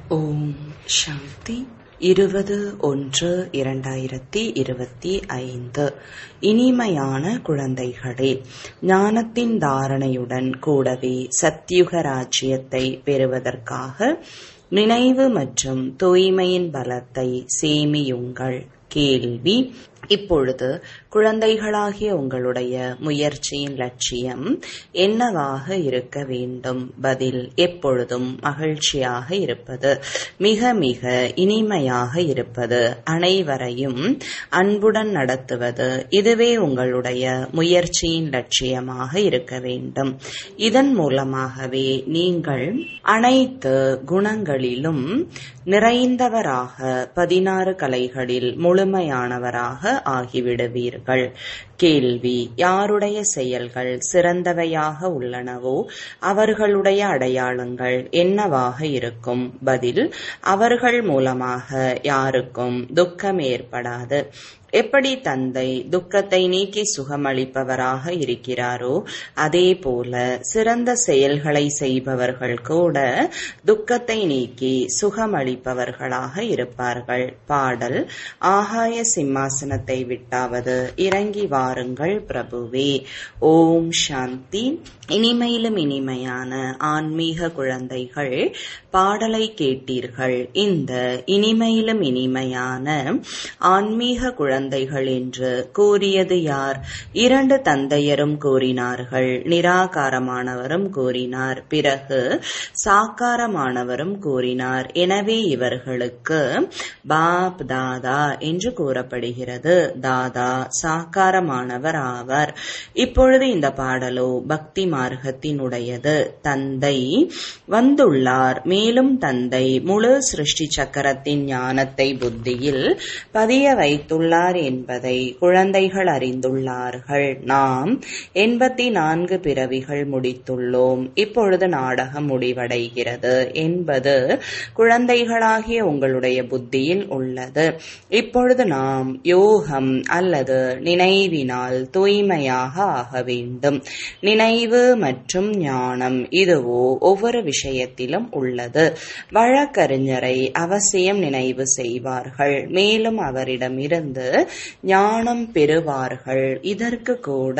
ஓம் சாந்தி இருபது ஒன்று இரண்டாயிரத்தி இருபத்தி ஐந்து இனிமையான குழந்தைகளே ஞானத்தின் தாரணையுடன் கூடவே சத்யுக ராஜ்யத்தை பெறுவதற்காக நினைவு மற்றும் தூய்மையின் பலத்தை சேமியுங்கள் கேள்வி இப்பொழுது குழந்தைகளாகிய உங்களுடைய முயற்சியின் லட்சியம் என்னவாக இருக்க வேண்டும் பதில் எப்பொழுதும் மகிழ்ச்சியாக இருப்பது மிக மிக இனிமையாக இருப்பது அனைவரையும் அன்புடன் நடத்துவது இதுவே உங்களுடைய முயற்சியின் லட்சியமாக இருக்க வேண்டும் இதன் மூலமாகவே நீங்கள் அனைத்து குணங்களிலும் நிறைந்தவராக பதினாறு கலைகளில் முழுமையானவராக ஆகிவிடுவீர்கள் கேள்வி யாருடைய செயல்கள் சிறந்தவையாக உள்ளனவோ அவர்களுடைய அடையாளங்கள் என்னவாக இருக்கும் பதில் அவர்கள் மூலமாக யாருக்கும் துக்கம் ஏற்படாது எப்படி தந்தை துக்கத்தை நீக்கி சுகமளிப்பவராக இருக்கிறாரோ அதே போல சிறந்த செயல்களை செய்பவர்கள் கூட துக்கத்தை நீக்கி சுகமளிப்பவர்களாக இருப்பார்கள் பாடல் ஆகாய சிம்மாசனத்தை விட்டாவது இறங்கி வாருங்கள் பிரபுவே ஓம் சாந்தி இனிமையிலும் இனிமையான ஆன்மீக குழந்தைகள் பாடலை கேட்டீர்கள் இந்த இனிமையிலும் இனிமையான ஆன்மீக குழந்தைகள் என்று கூறியது யார் இரண்டு தந்தையரும் கூறினார்கள் நிராகாரமானவரும் கூறினார் பிறகு சாக்காரமானவரும் கூறினார் எனவே இவர்களுக்கு பாப் தாதா என்று கூறப்படுகிறது தாதா சாக்காரமானவர் ஆவார் இப்பொழுது இந்த பாடலோ பக்தி மார்க்கத்தினுடையது தந்தை வந்துள்ளார் மேலும் தந்தை முழு சிருஷ்டி சக்கரத்தின் ஞானத்தை புத்தியில் பதிய வைத்துள்ளார் என்பதை குழந்தைகள் அறிந்துள்ளார்கள் நாம் எண்பத்தி நான்கு பிறவிகள் முடித்துள்ளோம் இப்பொழுது நாடகம் முடிவடைகிறது என்பது குழந்தைகளாகிய உங்களுடைய புத்தியில் உள்ளது இப்பொழுது நாம் யோகம் அல்லது நினைவினால் தூய்மையாக ஆக வேண்டும் நினைவு மற்றும் ஞானம் இதுவோ ஒவ்வொரு விஷயத்திலும் உள்ளது வழக்கறிஞரை அவசியம் நினைவு செய்வார்கள் மேலும் அவரிடமிருந்து ஞானம் பெறுவார்கள் இதற்கு கூட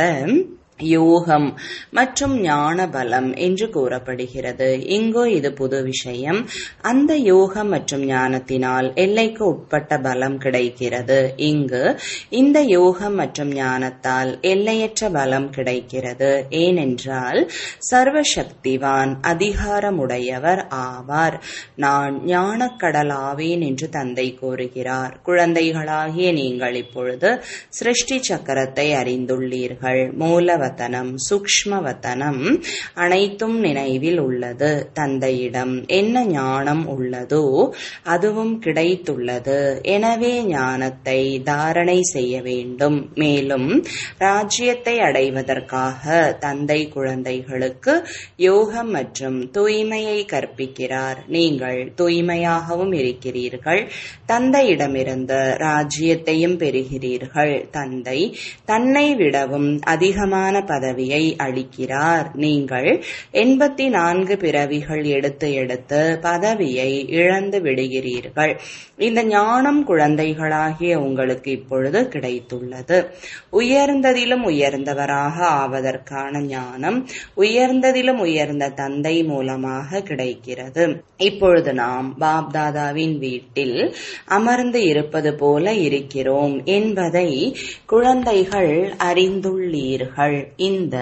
யோகம் மற்றும் ஞான பலம் என்று கூறப்படுகிறது இங்கோ இது புது விஷயம் அந்த யோகம் மற்றும் ஞானத்தினால் எல்லைக்கு உட்பட்ட பலம் கிடைக்கிறது இங்கு இந்த யோகம் மற்றும் ஞானத்தால் எல்லையற்ற பலம் கிடைக்கிறது ஏனென்றால் சர்வசக்திவான் அதிகாரமுடையவர் ஆவார் நான் ஞானக்கடலாவேன் என்று தந்தை கூறுகிறார் குழந்தைகளாகிய நீங்கள் இப்பொழுது சிருஷ்டி சக்கரத்தை அறிந்துள்ளீர்கள் மூலவ வத்தனம் சூக்மவத்தனம் அனைத்தும் நினைவில் உள்ளது தந்தையிடம் என்ன ஞானம் உள்ளதோ அதுவும் கிடைத்துள்ளது எனவே ஞானத்தை தாரணை செய்ய வேண்டும் மேலும் ராஜ்யத்தை அடைவதற்காக தந்தை குழந்தைகளுக்கு யோகம் மற்றும் தூய்மையை கற்பிக்கிறார் நீங்கள் தூய்மையாகவும் இருக்கிறீர்கள் தந்தையிடமிருந்து ராஜ்யத்தையும் பெறுகிறீர்கள் தந்தை தன்னை விடவும் அதிகமான பதவியை அளிக்கிறார் நீங்கள் எண்பத்தி நான்கு பிறவிகள் எடுத்து எடுத்து பதவியை இழந்து விடுகிறீர்கள் இந்த ஞானம் குழந்தைகளாகிய உங்களுக்கு இப்பொழுது கிடைத்துள்ளது உயர்ந்ததிலும் உயர்ந்தவராக ஆவதற்கான ஞானம் உயர்ந்ததிலும் உயர்ந்த தந்தை மூலமாக கிடைக்கிறது இப்பொழுது நாம் பாப்தாதாவின் வீட்டில் அமர்ந்து இருப்பது போல இருக்கிறோம் என்பதை குழந்தைகள் அறிந்துள்ளீர்கள் இந்த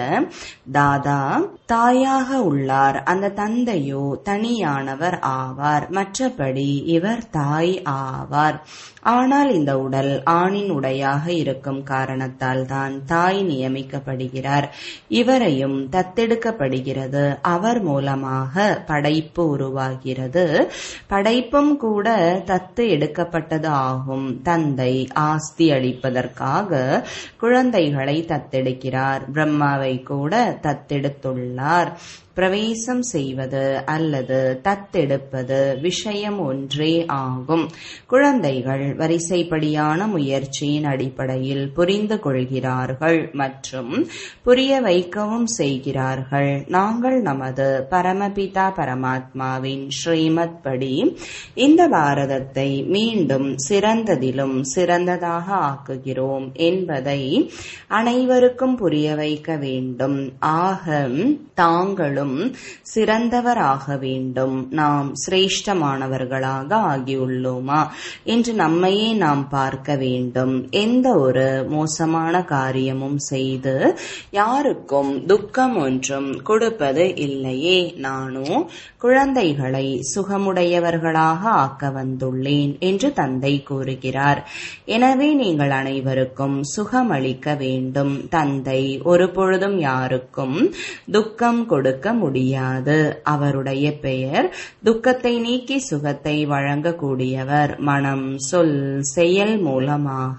தாதா தாயாக உள்ளார் அந்த தந்தையோ தனியானவர் ஆவார் மற்றபடி இவர் தாய் ஆவார் ஆனால் இந்த உடல் ஆணின் உடையாக இருக்கும் காரணத்தால் தான் தாய் நியமிக்கப்படுகிறார் இவரையும் தத்தெடுக்கப்படுகிறது அவர் மூலமாக படைப்பு உருவாகிறது படைப்பும் கூட தத்து எடுக்கப்பட்டது ஆகும் தந்தை ஆஸ்தி அளிப்பதற்காக குழந்தைகளை தத்தெடுக்கிறார் பிரம்மாவை கூட தத்தெடுத்துள்ளார் பிரவேசம் செய்வது அல்லது தத்தெடுப்பது விஷயம் ஒன்றே ஆகும் குழந்தைகள் வரிசைப்படியான முயற்சியின் அடிப்படையில் புரிந்து கொள்கிறார்கள் மற்றும் புரிய வைக்கவும் செய்கிறார்கள் நாங்கள் நமது பரமபிதா பரமாத்மாவின் ஸ்ரீமத் படி இந்த பாரதத்தை மீண்டும் சிறந்ததிலும் சிறந்ததாக ஆக்குகிறோம் என்பதை அனைவருக்கும் புரிய வைக்க வேண்டும் ஆக தாங்களும் சிறந்தவராக வேண்டும் நாம் சிரேஷ்டமானவர்களாக ஆகியுள்ளோமா என்று நம்மையே நாம் பார்க்க வேண்டும் எந்த ஒரு மோசமான காரியமும் செய்து யாருக்கும் துக்கம் ஒன்றும் கொடுப்பது இல்லையே நானும் குழந்தைகளை சுகமுடையவர்களாக ஆக்க வந்துள்ளேன் என்று தந்தை கூறுகிறார் எனவே நீங்கள் அனைவருக்கும் சுகமளிக்க வேண்டும் தந்தை ஒரு பொழுதும் யாருக்கும் துக்கம் கொடுக்க முடியாது அவருடைய பெயர் துக்கத்தை நீக்கி சுகத்தை வழங்கக்கூடியவர் மனம் சொல் செயல் மூலமாக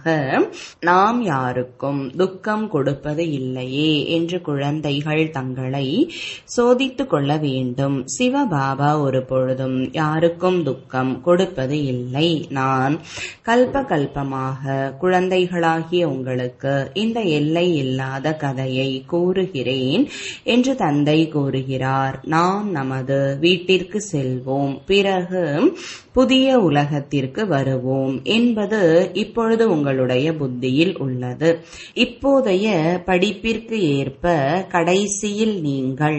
நாம் யாருக்கும் துக்கம் கொடுப்பது இல்லையே என்று குழந்தைகள் தங்களை சோதித்துக் கொள்ள வேண்டும் சிவபாபா ஒரு பொழுதும் யாருக்கும் துக்கம் கொடுப்பது இல்லை நான் கல்ப கல்பமாக குழந்தைகளாகிய உங்களுக்கு இந்த எல்லை இல்லாத கதையை கூறுகிறேன் என்று தந்தை கூறுகிறார் நாம் நமது வீட்டிற்கு செல்வோம் பிறகு புதிய உலகத்திற்கு வருவோம் என்பது இப்பொழுது உங்களுடைய புத்தியில் உள்ளது இப்போதைய படிப்பிற்கு ஏற்ப கடைசியில் நீங்கள்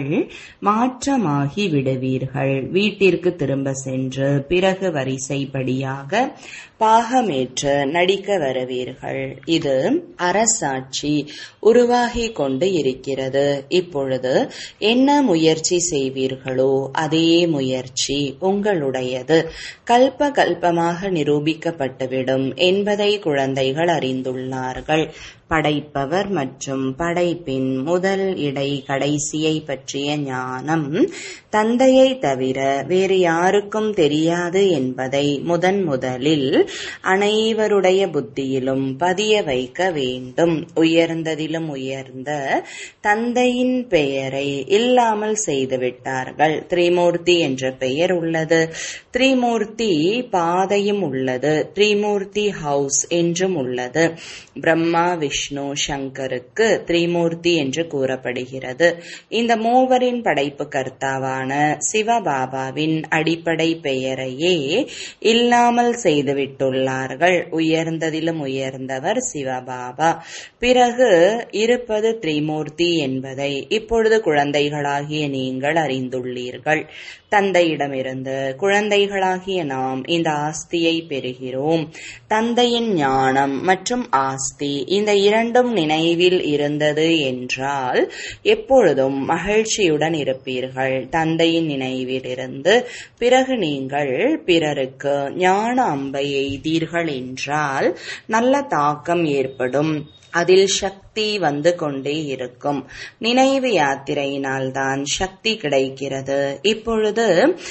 மாற்றமாகி விடுவீர்கள் வீட்டிற்கு திரும்ப சென்று பிறகு வரிசைப்படியாக பாகமேற்று நடிக்க வருவீர்கள் இது அரசாட்சி உருவாகி கொண்டு இருக்கிறது இப்பொழுது என்ன முயற்சி செய்வீர்களோ அதே முயற்சி உங்களுடையது கல்ப கல்பமாக நிரூபிக்கப்பட்டுவிடும் என்பதை குழந்தைகள் அறிந்துள்ளார்கள் படைப்பவர் மற்றும் படைப்பின் முதல் இடை கடைசியை பற்றிய ஞானம் தந்தையை தவிர வேறு யாருக்கும் தெரியாது என்பதை முதன் முதலில் அனைவருடைய புத்தியிலும் பதிய வைக்க வேண்டும் உயர்ந்ததிலும் உயர்ந்த தந்தையின் பெயரை இல்லாமல் செய்துவிட்டார்கள் திரிமூர்த்தி என்ற பெயர் உள்ளது திரிமூர்த்தி பாதையும் உள்ளது திரிமூர்த்தி ஹவுஸ் என்றும் உள்ளது பிரம்மா விஷ்ணு சங்கருக்கு திரிமூர்த்தி என்று கூறப்படுகிறது இந்த மூவரின் படைப்பு கர்த்தாவான சிவபாபாவின் அடிப்படை பெயரையே இல்லாமல் செய்துவிட்டுள்ளார்கள் உயர்ந்ததிலும் உயர்ந்தவர் சிவபாபா பிறகு இருப்பது திரிமூர்த்தி என்பதை இப்பொழுது குழந்தைகளாகிய நீங்கள் அறிந்துள்ளீர்கள் தந்தையிடமிருந்து குழந்தைகளாகிய நாம் இந்த ஆஸ்தியை பெறுகிறோம் தந்தையின் ஞானம் மற்றும் ஆஸ்தி இந்த இரண்டும் நினைவில் இருந்தது என்றால் எப்பொழுதும் மகிழ்ச்சியுடன் இருப்பீர்கள் தந்தையின் நினைவில் இருந்து பிறகு நீங்கள் பிறருக்கு ஞான அம்பை எய்தீர்கள் என்றால் நல்ல தாக்கம் ஏற்படும் அதில் சக்தி வந்து கொண்டே இருக்கும் நினைவு யாத்திரையினால் தான் சக்தி கிடைக்கிறது இப்பொழுது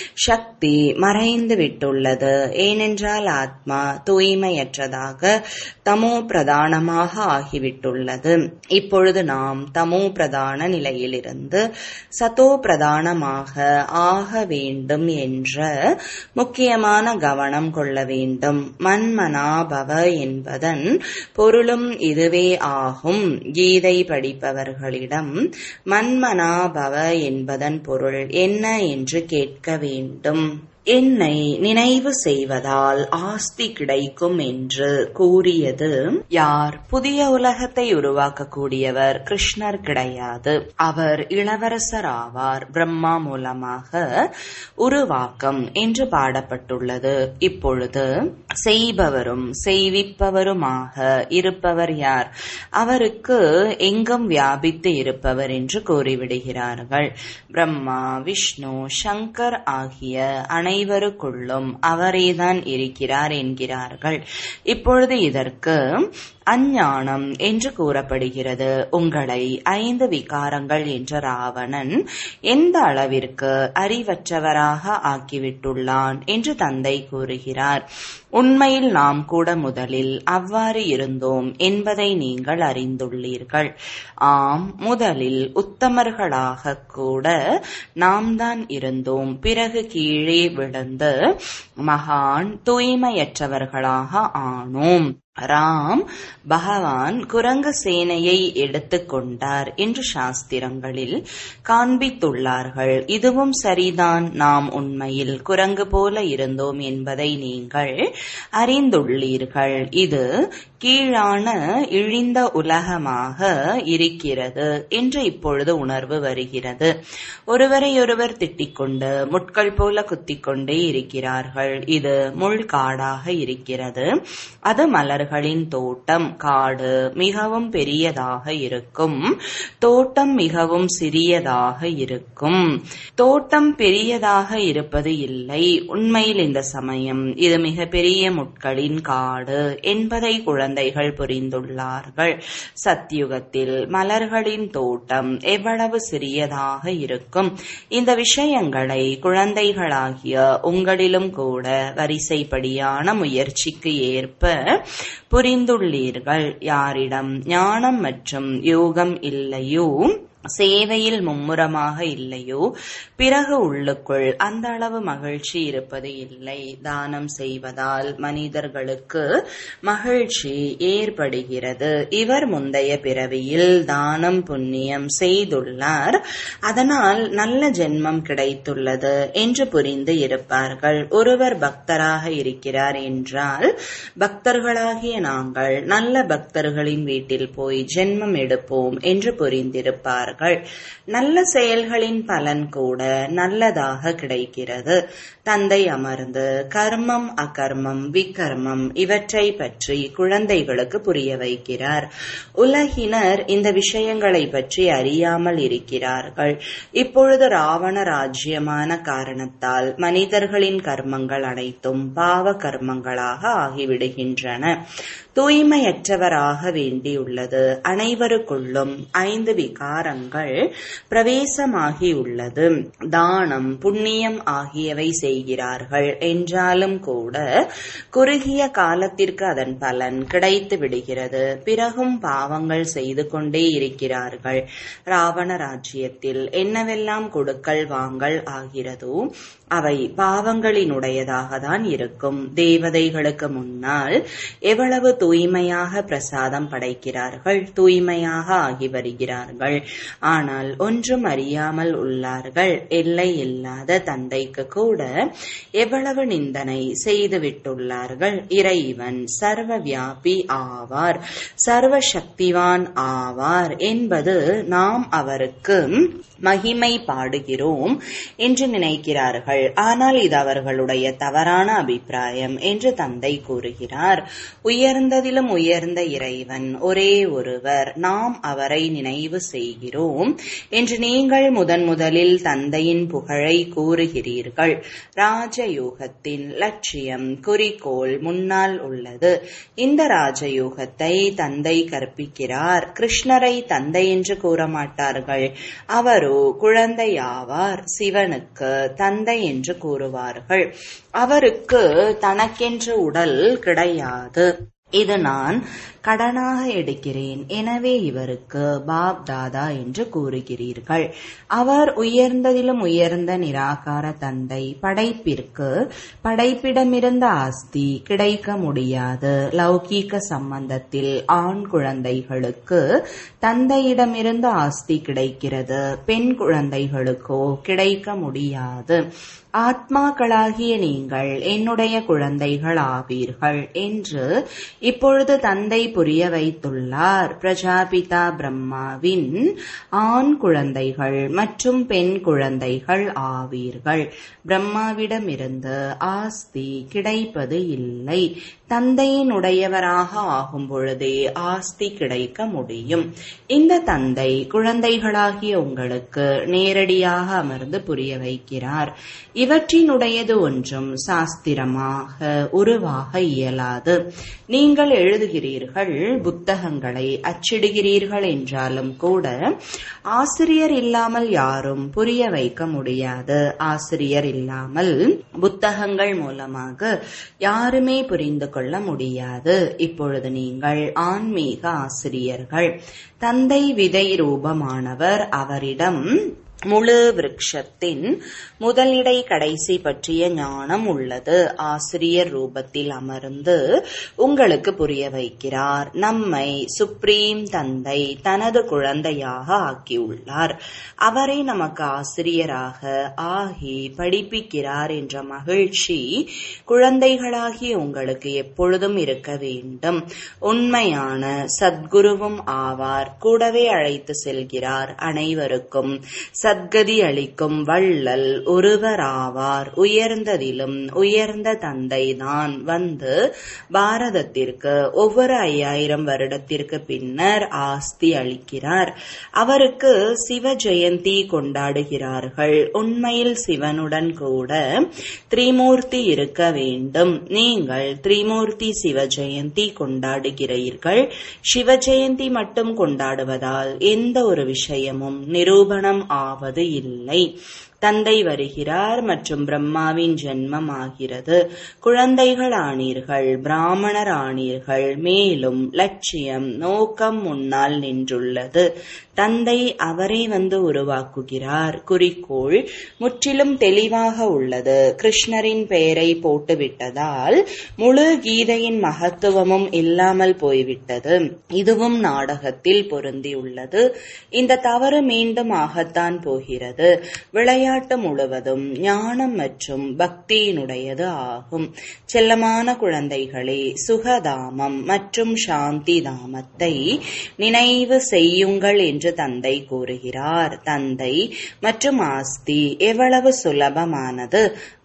சக்தி மறைந்து விட்டுள்ளது ஏனென்றால் ஆத்மா தூய்மையற்றதாக தமோ பிரதானமாக ஆகிவிட்டுள்ளது இப்பொழுது நாம் தமோ பிரதான நிலையிலிருந்து சதோ பிரதானமாக ஆக வேண்டும் என்ற முக்கியமான கவனம் கொள்ள வேண்டும் மன்மனாபவ என்பதன் பொருளும் இதுவே ஆகும் கீதை படிப்பவர்களிடம் மன்மனாபவ என்பதன் பொருள் என்ன என்று கேட்க வேண்டும் என்னை நினைவு செய்வதால் ஆஸ்தி கிடைக்கும் என்று கூறியது யார் புதிய உலகத்தை உருவாக்கக்கூடியவர் கிருஷ்ணர் கிடையாது அவர் இளவரசர் ஆவார் பிரம்மா மூலமாக உருவாக்கம் என்று பாடப்பட்டுள்ளது இப்பொழுது செய்பவரும் செய்விப்பவருமாக இருப்பவர் யார் அவருக்கு எங்கும் வியாபித்து இருப்பவர் என்று கூறிவிடுகிறார்கள் பிரம்மா விஷ்ணு சங்கர் ஆகிய அனை அனைவருக்குள்ளும் அவரேதான் இருக்கிறார் என்கிறார்கள் இப்பொழுது இதற்கு அஞ்ஞானம் என்று கூறப்படுகிறது உங்களை ஐந்து விகாரங்கள் என்ற ராவணன் எந்த அளவிற்கு அறிவற்றவராக ஆக்கிவிட்டுள்ளான் என்று தந்தை கூறுகிறார் உண்மையில் நாம் கூட முதலில் அவ்வாறு இருந்தோம் என்பதை நீங்கள் அறிந்துள்ளீர்கள் ஆம் முதலில் உத்தமர்களாக கூட நாம் தான் இருந்தோம் பிறகு கீழே விழுந்து மகான் தூய்மையற்றவர்களாக ஆனோம் ராம் பகவான் குரங்கு சேனையை எடுத்துக்கொண்டார் என்று சாஸ்திரங்களில் காண்பித்துள்ளார்கள் இதுவும் சரிதான் நாம் உண்மையில் குரங்கு போல இருந்தோம் என்பதை நீங்கள் அறிந்துள்ளீர்கள் இது கீழான இழிந்த உலகமாக இருக்கிறது என்று இப்பொழுது உணர்வு வருகிறது ஒருவரையொருவர் திட்டிக்கொண்டு முட்கள் போல குத்திக்கொண்டே இருக்கிறார்கள் இது முள்காடாக இருக்கிறது அது மலர்களின் தோட்டம் காடு மிகவும் பெரியதாக இருக்கும் தோட்டம் மிகவும் சிறியதாக இருக்கும் தோட்டம் பெரியதாக இருப்பது இல்லை உண்மையில் இந்த சமயம் இது மிக பெரிய முட்களின் காடு என்பதை குழந்தைகள் புரிந்துள்ளார்கள் சத்யுகத்தில் மலர்களின் தோட்டம் எவ்வளவு சிறியதாக இருக்கும் இந்த விஷயங்களை குழந்தைகளாகிய உங்களிலும் கூட வரிசைப்படியான முயற்சிக்கு ஏற்ப புரிந்துள்ளீர்கள் யாரிடம் ஞானம் மற்றும் யோகம் இல்லையோ சேவையில் மும்முரமாக இல்லையோ பிறகு உள்ளுக்குள் அந்த அளவு மகிழ்ச்சி இருப்பது இல்லை தானம் செய்வதால் மனிதர்களுக்கு மகிழ்ச்சி ஏற்படுகிறது இவர் முந்தைய பிறவியில் தானம் புண்ணியம் செய்துள்ளார் அதனால் நல்ல ஜென்மம் கிடைத்துள்ளது என்று புரிந்து இருப்பார்கள் ஒருவர் பக்தராக இருக்கிறார் என்றால் பக்தர்களாகிய நாங்கள் நல்ல பக்தர்களின் வீட்டில் போய் ஜென்மம் எடுப்போம் என்று புரிந்திருப்பார்கள் நல்ல செயல்களின் பலன் கூட நல்லதாக கிடைக்கிறது தந்தை அமர்ந்து கர்மம் அகர்மம் விகர்மம் இவற்றை பற்றி குழந்தைகளுக்கு புரிய வைக்கிறார் உலகினர் இந்த விஷயங்களை பற்றி அறியாமல் இருக்கிறார்கள் இப்பொழுது ராவண ராஜ்யமான காரணத்தால் மனிதர்களின் கர்மங்கள் அனைத்தும் பாவ கர்மங்களாக ஆகிவிடுகின்றன தூய்மையற்றவராக வேண்டியுள்ளது அனைவருக்குள்ளும் ஐந்து விகாரங்கள் பிரவேசமாகியுள்ளது தானம் புண்ணியம் ஆகியவை செய்கிறார்கள் என்றாலும் கூட குறுகிய காலத்திற்கு அதன் பலன் கிடைத்து விடுகிறது பிறகும் பாவங்கள் செய்து கொண்டே இருக்கிறார்கள் ராவண ராஜ்யத்தில் என்னவெல்லாம் கொடுக்கல் வாங்கல் ஆகிறதோ அவை பாவங்களினுடையதாக தான் இருக்கும் தேவதைகளுக்கு முன்னால் எவ்வளவு தூய்மையாக பிரசாதம் படைக்கிறார்கள் தூய்மையாக ஆகி வருகிறார்கள் ஆனால் ஒன்றும் அறியாமல் உள்ளார்கள் எல்லை இல்லாத தந்தைக்கு கூட எவ்வளவு நிந்தனை செய்து விட்டுள்ளார்கள் இறைவன் சர்வ வியாபி ஆவார் சர்வ சக்திவான் ஆவார் என்பது நாம் அவருக்கு மகிமை பாடுகிறோம் என்று நினைக்கிறார்கள் ஆனால் இது அவர்களுடைய தவறான அபிப்பிராயம் என்று தந்தை கூறுகிறார் உயர்ந்ததிலும் உயர்ந்த இறைவன் ஒரே ஒருவர் நாம் அவரை நினைவு செய்கிறோம் என்று நீங்கள் முதன் முதலில் தந்தையின் புகழை கூறுகிறீர்கள் ராஜயோகத்தின் லட்சியம் குறிக்கோள் முன்னால் உள்ளது இந்த ராஜயோகத்தை தந்தை கற்பிக்கிறார் கிருஷ்ணரை தந்தை என்று கூற மாட்டார்கள் அவரோ குழந்தையாவார் சிவனுக்கு தந்தை என்று கூறுவார்கள் அவருக்கு தனக்கென்று உடல் கிடையாது இது நான் கடனாக எடுக்கிறேன் எனவே இவருக்கு பாப் தாதா என்று கூறுகிறீர்கள் அவர் உயர்ந்ததிலும் உயர்ந்த நிராகார தந்தை படைப்பிற்கு படைப்பிடமிருந்த ஆஸ்தி கிடைக்க முடியாது லௌகீக சம்பந்தத்தில் ஆண் குழந்தைகளுக்கு தந்தையிடமிருந்து ஆஸ்தி கிடைக்கிறது பெண் குழந்தைகளுக்கோ கிடைக்க முடியாது ஆத்மாக்களாகிய நீங்கள் என்னுடைய குழந்தைகள் ஆவீர்கள் என்று இப்பொழுது தந்தை புரிய வைத்துள்ளார் பிரஜாபிதா பிரம்மாவின் ஆண் குழந்தைகள் மற்றும் பெண் குழந்தைகள் ஆவீர்கள் பிரம்மாவிடமிருந்து ஆஸ்தி கிடைப்பது இல்லை தந்தையினுடையவராக ஆகும் பொழுதே ஆஸ்தி கிடைக்க முடியும் இந்த தந்தை குழந்தைகளாகிய உங்களுக்கு நேரடியாக அமர்ந்து புரிய வைக்கிறார் இவற்றினுடையது ஒன்றும் சாஸ்திரமாக உருவாக இயலாது நீங்கள் எழுதுகிறீர்கள் புத்தகங்களை அச்சிடுகிறீர்கள் என்றாலும் கூட ஆசிரியர் இல்லாமல் யாரும் புரிய வைக்க முடியாது ஆசிரியர் இல்லாமல் புத்தகங்கள் மூலமாக யாருமே புரிந்து கொள்ள முடியாது இப்பொழுது நீங்கள் ஆன்மீக ஆசிரியர்கள் தந்தை விதை ரூபமானவர் அவரிடம் முழு விருட்சத்தின் முதலிடை கடைசி பற்றிய ஞானம் உள்ளது ஆசிரியர் ரூபத்தில் அமர்ந்து உங்களுக்கு புரிய வைக்கிறார் நம்மை சுப்ரீம் தந்தை தனது குழந்தையாக ஆக்கியுள்ளார் அவரை நமக்கு ஆசிரியராக ஆகி படிப்பிக்கிறார் என்ற மகிழ்ச்சி குழந்தைகளாகி உங்களுக்கு எப்பொழுதும் இருக்க வேண்டும் உண்மையான சத்குருவும் ஆவார் கூடவே அழைத்து செல்கிறார் அனைவருக்கும் சத்கதி அளிக்கும் வள்ளல் ஒருவராவார் உயர்ந்ததிலும் உயர்ந்த தந்தைதான் வந்து பாரதத்திற்கு ஒவ்வொரு ஐயாயிரம் வருடத்திற்கு பின்னர் ஆஸ்தி அளிக்கிறார் அவருக்கு சிவ ஜெயந்தி கொண்டாடுகிறார்கள் உண்மையில் சிவனுடன் கூட திரிமூர்த்தி இருக்க வேண்டும் நீங்கள் திரிமூர்த்தி சிவ ஜெயந்தி கொண்டாடுகிறீர்கள் சிவ ஜெயந்தி மட்டும் கொண்டாடுவதால் எந்த ஒரு விஷயமும் நிரூபணம் ஆவது இல்லை தந்தை வருகிறார் மற்றும் பிரம்மாவின் ஜென்மம் ஆகிறது குழந்தைகள் ஆனீர்கள் பிராமணர் ஆனீர்கள் மேலும் லட்சியம் நோக்கம் முன்னால் நின்றுள்ளது தந்தை அவரை வந்து உருவாக்குகிறார் குறிக்கோள் முற்றிலும் தெளிவாக உள்ளது கிருஷ்ணரின் பெயரை போட்டுவிட்டதால் முழு கீதையின் மகத்துவமும் இல்லாமல் போய்விட்டது இதுவும் நாடகத்தில் பொருந்தியுள்ளது இந்த தவறு மீண்டும் ஆகத்தான் போகிறது விளையாட்டு முழுவதும் ஞானம் மற்றும் பக்தியினுடையது ஆகும் செல்லமான குழந்தைகளே சுகதாமம் மற்றும் சாந்தி தாமத்தை நினைவு செய்யுங்கள் என்று தந்தை கூறுகிறார் தந்தை மற்றும் ஆஸ்தி எவ்வளவு சுலபமானது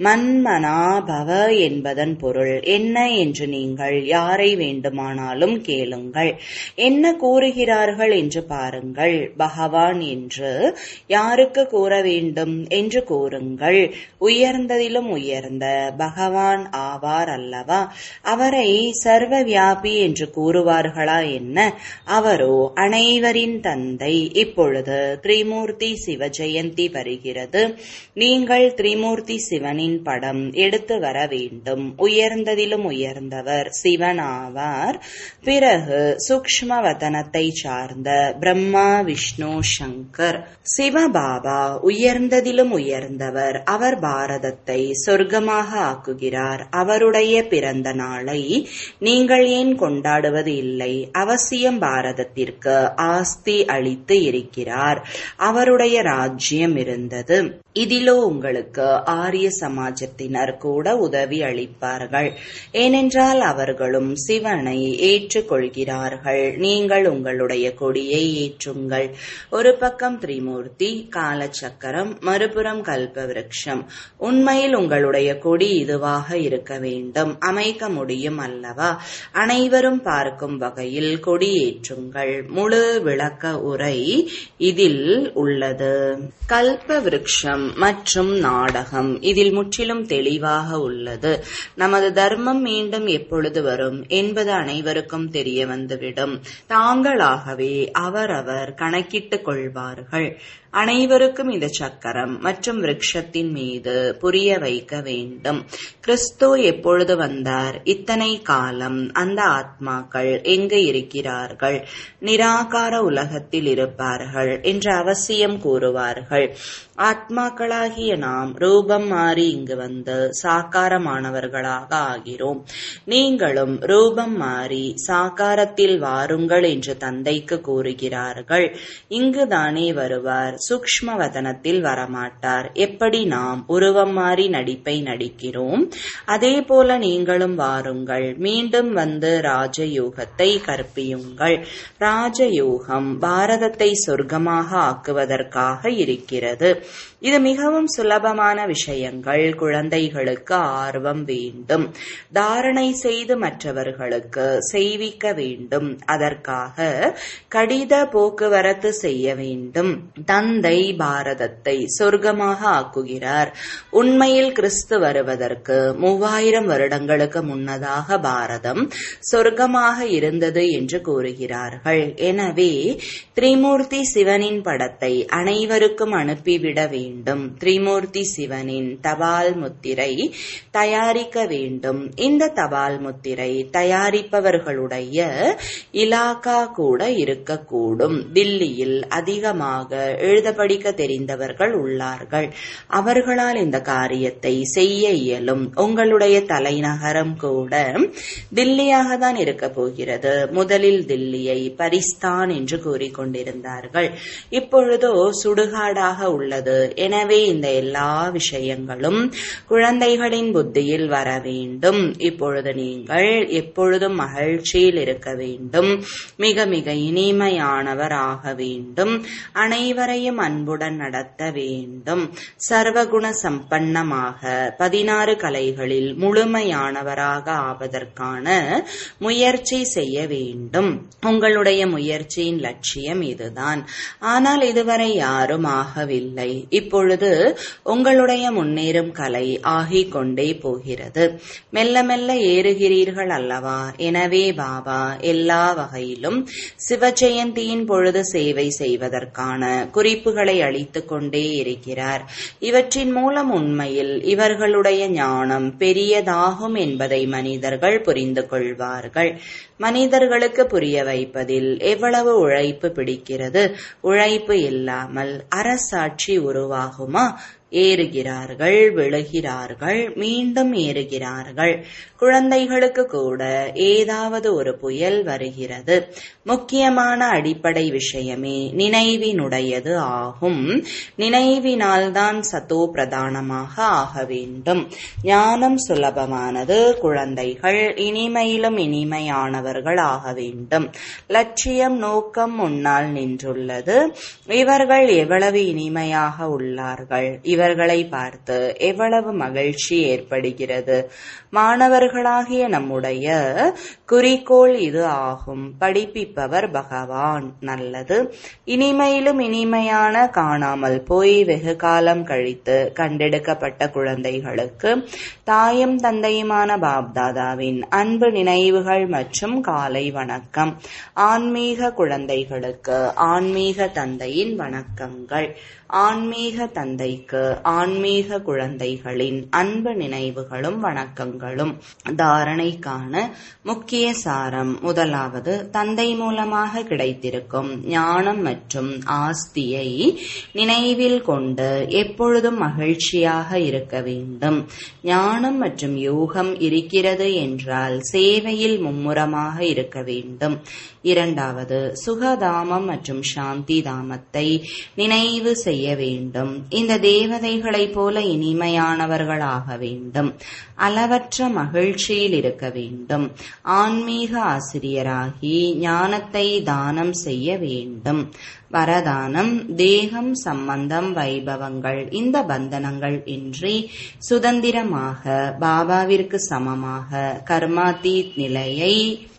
மன்மனாபவ என்பதன் பொருள் என்ன என்று நீங்கள் யாரை வேண்டுமானாலும் கேளுங்கள் என்ன கூறுகிறார்கள் என்று பாருங்கள் பகவான் என்று யாருக்கு கூற வேண்டும் என்று கூறுங்கள் உயர்ந்ததிலும் உயர்ந்த பகவான் ஆவார் அல்லவா அவரை சர்வ வியாபி என்று கூறுவார்களா என்ன அவரோ அனைவரின் தந்தை இப்பொழுது திரிமூர்த்தி சிவ ஜெயந்தி வருகிறது நீங்கள் திரிமூர்த்தி சிவனின் படம் எடுத்து வர வேண்டும் உயர்ந்ததிலும் உயர்ந்தவர் சிவன் ஆவார் பிறகு சூக்ஷ்ம வதனத்தை சார்ந்த பிரம்மா விஷ்ணு சங்கர் சிவபாபா உயர்ந்ததிலும் உயர்ந்தவர் அவர் பாரதத்தை சொர்க்கமாக ஆக்குகிறார் அவருடைய பிறந்த நாளை நீங்கள் ஏன் கொண்டாடுவது இல்லை அவசியம் பாரதத்திற்கு ஆஸ்தி அளித்து இருக்கிறார் அவருடைய ராஜ்யம் இருந்தது இதிலோ உங்களுக்கு ஆரிய சமாஜத்தினர் கூட உதவி அளிப்பார்கள் ஏனென்றால் அவர்களும் சிவனை ஏற்றுக்கொள்கிறார்கள் நீங்கள் உங்களுடைய கொடியை ஏற்றுங்கள் ஒரு பக்கம் திரிமூர்த்தி காலச்சக்கரம் மறுபுறம் கல்ப விருட்சம் உண்மையில் உங்களுடைய கொடி இதுவாக இருக்க வேண்டும் அமைக்க முடியும் அல்லவா அனைவரும் பார்க்கும் வகையில் கொடி ஏற்றுங்கள் முழு விளக்க உரை இதில் உள்ளது கல்ப விருட்சம் மற்றும் நாடகம் இதில் முற்றிலும் தெளிவாக உள்ளது நமது தர்மம் மீண்டும் எப்பொழுது வரும் என்பது அனைவருக்கும் தெரிய வந்துவிடும் தாங்களாகவே அவரவர் கணக்கிட்டுக் கொள்வார்கள் அனைவருக்கும் இந்த சக்கரம் மற்றும் விருட்சத்தின் மீது புரிய வைக்க வேண்டும் கிறிஸ்து எப்பொழுது வந்தார் இத்தனை காலம் அந்த ஆத்மாக்கள் எங்கு இருக்கிறார்கள் நிராகார உலகத்தில் இருப்பார்கள் என்று அவசியம் கூறுவார்கள் ஆத்மாக்களாகிய நாம் ரூபம் மாறி இங்கு வந்து சாக்காரமானவர்களாக ஆகிறோம் நீங்களும் ரூபம் மாறி சாக்காரத்தில் வாருங்கள் என்று தந்தைக்கு கூறுகிறார்கள் இங்குதானே வருவார் சூக்ஷ்ம வதனத்தில் வரமாட்டார் எப்படி நாம் உருவம் மாறி நடிப்பை நடிக்கிறோம் அதே போல நீங்களும் வாருங்கள் மீண்டும் வந்து ராஜயோகத்தை கற்பியுங்கள் ராஜயோகம் பாரதத்தை சொர்க்கமாக ஆக்குவதற்காக இருக்கிறது இது மிகவும் சுலபமான விஷயங்கள் குழந்தைகளுக்கு ஆர்வம் வேண்டும் தாரணை செய்து மற்றவர்களுக்கு செய்விக்க வேண்டும் அதற்காக கடித போக்குவரத்து செய்ய வேண்டும் தந்தை பாரதத்தை சொர்க்கமாக ஆக்குகிறார் உண்மையில் கிறிஸ்து வருவதற்கு மூவாயிரம் வருடங்களுக்கு முன்னதாக பாரதம் சொர்க்கமாக இருந்தது என்று கூறுகிறார்கள் எனவே திரிமூர்த்தி சிவனின் படத்தை அனைவருக்கும் அனுப்பிவிட வேண்டும் திரிமூர்த்தி சிவனின் தபால் முத்திரை தயாரிக்க வேண்டும் இந்த தபால் முத்திரை தயாரிப்பவர்களுடைய இலாக்கா கூட இருக்கக்கூடும் தில்லியில் அதிகமாக எழுத படிக்க தெரிந்தவர்கள் உள்ளார்கள் அவர்களால் இந்த காரியத்தை செய்ய இயலும் உங்களுடைய தலைநகரம் கூட தில்லியாக தான் இருக்க போகிறது முதலில் தில்லியை பரிஸ்தான் என்று கூறிக்கொண்டிருந்தார்கள் இப்பொழுதோ சுடுகாடாக உள்ளது எனவே இந்த எல்லா விஷயங்களும் குழந்தைகளின் புத்தியில் வர வேண்டும் இப்பொழுது நீங்கள் எப்பொழுதும் மகிழ்ச்சியில் இருக்க வேண்டும் மிக மிக இனிமையானவர் ஆக வேண்டும் அனைவரையும் அன்புடன் நடத்த வேண்டும் சர்வகுண சம்பன்னமாக பதினாறு கலைகளில் முழுமையானவராக ஆவதற்கான முயற்சி செய்ய வேண்டும் உங்களுடைய முயற்சியின் லட்சியம் இதுதான் ஆனால் இதுவரை யாரும் ஆகவில்லை இப்பொழுது உங்களுடைய முன்னேறும் கலை ஆகிக் கொண்டே போகிறது மெல்ல மெல்ல ஏறுகிறீர்கள் அல்லவா எனவே பாபா எல்லா வகையிலும் சிவஜெயந்தியின் பொழுது சேவை செய்வதற்கான குறிப்புகளை அளித்துக் கொண்டே இருக்கிறார் இவற்றின் மூலம் உண்மையில் இவர்களுடைய ஞானம் பெரியதாகும் என்பதை மனிதர்கள் புரிந்து கொள்வார்கள் மனிதர்களுக்கு புரிய வைப்பதில் எவ்வளவு உழைப்பு பிடிக்கிறது உழைப்பு இல்லாமல் அரசாட்சி உருவாகுமா ஏறுகிறார்கள் விழுகிறார்கள் மீண்டும் ஏறுகிறார்கள் குழந்தைகளுக்கு கூட ஏதாவது ஒரு புயல் வருகிறது முக்கியமான அடிப்படை விஷயமே நினைவினுடையது ஆகும் நினைவினால்தான் சத்தோ பிரதானமாக ஆக வேண்டும் ஞானம் சுலபமானது குழந்தைகள் இனிமையிலும் இனிமையானவர்கள் ஆக வேண்டும் லட்சியம் நோக்கம் முன்னால் நின்றுள்ளது இவர்கள் எவ்வளவு இனிமையாக உள்ளார்கள் இவர்களை பார்த்து எவ்வளவு மகிழ்ச்சி ஏற்படுகிறது மாணவர்களாகிய நம்முடைய குறிக்கோள் இது ஆகும் படிப்பிப்பவர் பகவான் நல்லது இனிமையிலும் இனிமையான காணாமல் போய் வெகு காலம் கழித்து கண்டெடுக்கப்பட்ட குழந்தைகளுக்கு தாயும் தந்தையுமான பாப்தாதாவின் அன்பு நினைவுகள் மற்றும் காலை வணக்கம் ஆன்மீக குழந்தைகளுக்கு ஆன்மீக தந்தையின் வணக்கங்கள் ஆன்மீக தந்தைக்கு ஆன்மீக குழந்தைகளின் அன்பு நினைவுகளும் வணக்கங்களும் தாரணைக்கான முக்கிய சாரம் முதலாவது தந்தை மூலமாக கிடைத்திருக்கும் ஞானம் மற்றும் ஆஸ்தியை நினைவில் கொண்டு எப்பொழுதும் மகிழ்ச்சியாக இருக்க வேண்டும் ஞானம் மற்றும் யோகம் இருக்கிறது என்றால் சேவையில் மும்முரமாக இருக்க வேண்டும் இரண்டாவது சுகதாமம் மற்றும் சாந்தி தாமத்தை நினைவு செய்ய வேண்டும் இந்த தேவதைகளைப் போல இனிமையானவர்களாக வேண்டும் அளவற்ற மகிழ்ச்சியில் இருக்க வேண்டும் ஆன்மீக ஆசிரியராகி ஞானத்தை தானம் செய்ய வேண்டும் வரதானம் தேகம் சம்பந்தம் வைபவங்கள் இந்த பந்தனங்கள் இன்றி சுதந்திரமாக பாபாவிற்கு சமமாக கர்மாதீத் நிலையை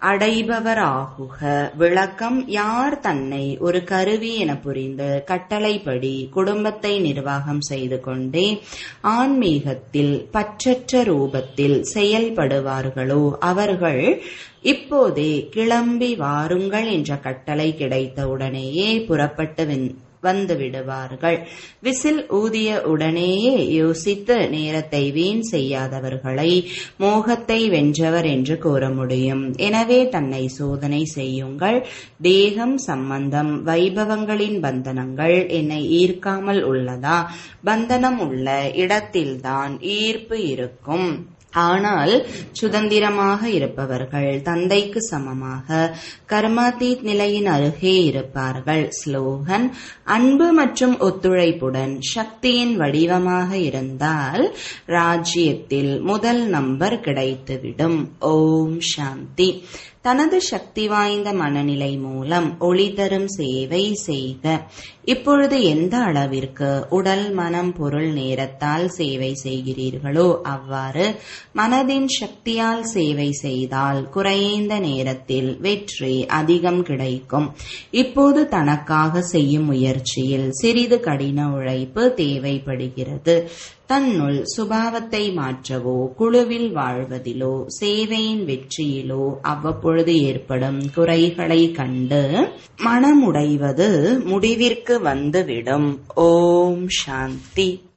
அடைபவராகுக விளக்கம் யார் தன்னை ஒரு கருவி என புரிந்து கட்டளைப்படி குடும்பத்தை நிர்வாகம் செய்து கொண்டே ஆன்மீகத்தில் பற்றற்ற ரூபத்தில் செயல்படுவார்களோ அவர்கள் இப்போதே கிளம்பி வாருங்கள் என்ற கட்டளை கிடைத்தவுடனேயே புறப்பட்டு வந்து விடுவார்கள் விசில் ஊதிய உடனேயே யோசித்து நேரத்தை வீண் செய்யாதவர்களை மோகத்தை வென்றவர் என்று கூற முடியும் எனவே தன்னை சோதனை செய்யுங்கள் தேகம் சம்பந்தம் வைபவங்களின் பந்தனங்கள் என்னை ஈர்க்காமல் உள்ளதா பந்தனம் உள்ள இடத்தில்தான் ஈர்ப்பு இருக்கும் ஆனால் சுதந்திரமாக இருப்பவர்கள் தந்தைக்கு சமமாக கர்மாதீத் நிலையின் அருகே இருப்பார்கள் ஸ்லோகன் அன்பு மற்றும் ஒத்துழைப்புடன் சக்தியின் வடிவமாக இருந்தால் ராஜ்யத்தில் முதல் நம்பர் கிடைத்துவிடும் ஓம் சாந்தி தனது சக்தி வாய்ந்த மனநிலை மூலம் ஒளி தரும் சேவை செய்க இப்பொழுது எந்த அளவிற்கு உடல் மனம் பொருள் நேரத்தால் சேவை செய்கிறீர்களோ அவ்வாறு மனதின் சக்தியால் சேவை செய்தால் குறைந்த நேரத்தில் வெற்றி அதிகம் கிடைக்கும் இப்போது தனக்காக செய்யும் முயற்சியில் சிறிது கடின உழைப்பு தேவைப்படுகிறது தன்னுள் சுபாவத்தை மாற்றவோ குழுவில் வாழ்வதிலோ சேவையின் வெற்றியிலோ அவ்வப்பொழுது ஏற்படும் குறைகளை கண்டு மனமுடைவது முடிவிற்கு வந்துவிடும் ஓம் சாந்தி